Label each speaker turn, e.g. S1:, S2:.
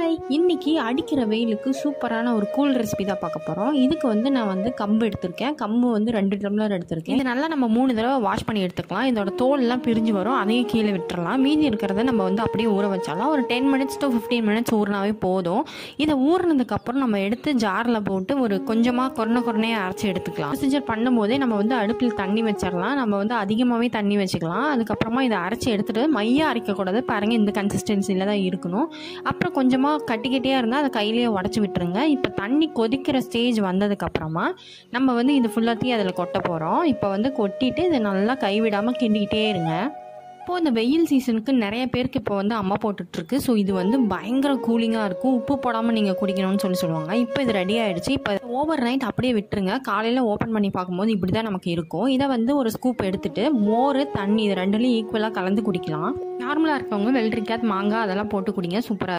S1: hi இன்னைக்கு அடிக்கிற வெயிலுக்கு சூப்பரான ஒரு கூல் ரெசிபி தான் பார்க்க போகிறோம் இதுக்கு வந்து நான் வந்து கம்பு எடுத்திருக்கேன் கம்பு வந்து ரெண்டு டம்ளர் எடுத்திருக்கேன் இது நல்லா நம்ம மூணு தடவை வாஷ் பண்ணி எடுத்துக்கலாம் இதோட தோல் எல்லாம் பிரிஞ்சு வரும் அதையும் கீழே விட்டுறலாம் மீதி இருக்கிறத நம்ம வந்து அப்படியே ஊற வச்சாலாம் ஒரு ten minutes to fifteen minutes ஊறினாவே போதும் இதை ஊறினதுக்கப்புறம் நம்ம எடுத்து ஜாரில் போட்டு ஒரு கொஞ்சமாக கொரண கொரணையாக அரைச்சி எடுத்துக்கலாம் ப்ரொசீஜர் பண்ணும்போதே நம்ம வந்து அடுப்பில் தண்ணி வச்சிடலாம் நம்ம வந்து அதிகமாகவே தண்ணி வச்சுக்கலாம் அதுக்கப்புறமா இதை அரைச்சி எடுத்துட்டு மையாக அரைக்கக்கூடாது பாருங்க இந்த கன்சிஸ்டன்சியில் தான் இருக்கணும் அப்புறம் கொஞ்சமாக கட்டிக்கிட்டே இருந்தால் அதை கையிலேயே உடச்சி விட்டுருங்க இப்போ தண்ணி கொதிக்கிற ஸ்டேஜ் வந்ததுக்கப்புறமா நம்ம வந்து இது ஃபுல்லாத்தையும் அதில் கொட்ட போகிறோம் இப்போ வந்து கொட்டிட்டு இதை நல்லா கைவிடாமல் கிண்டிக்கிட்டே இருங்க இப்போது இந்த வெயில் சீசனுக்கு நிறைய பேருக்கு இப்போ வந்து அம்மா போட்டுட்ருக்கு ஸோ இது வந்து பயங்கர கூலிங்காக இருக்கும் உப்பு போடாமல் நீங்கள் குடிக்கணும்னு சொல்லி சொல்லுவாங்க இப்போ இது ரெடி ஆகிடுச்சு இப்போ ஓவர் நைட் அப்படியே விட்டுருங்க காலையில் ஓப்பன் பண்ணி பார்க்கும்போது இப்படி தான் நமக்கு இருக்கும் இதை வந்து ஒரு ஸ்கூப் எடுத்துட்டு மோர் தண்ணி இது ரெண்டுலையும் ஈக்குவலாக கலந்து குடிக்கலாம் நார்மலாக இருக்கவங்க வெள்ளரிக்காய் மாங்காய் அதெல்லாம் போட்டு குடிங்க சூப்பராக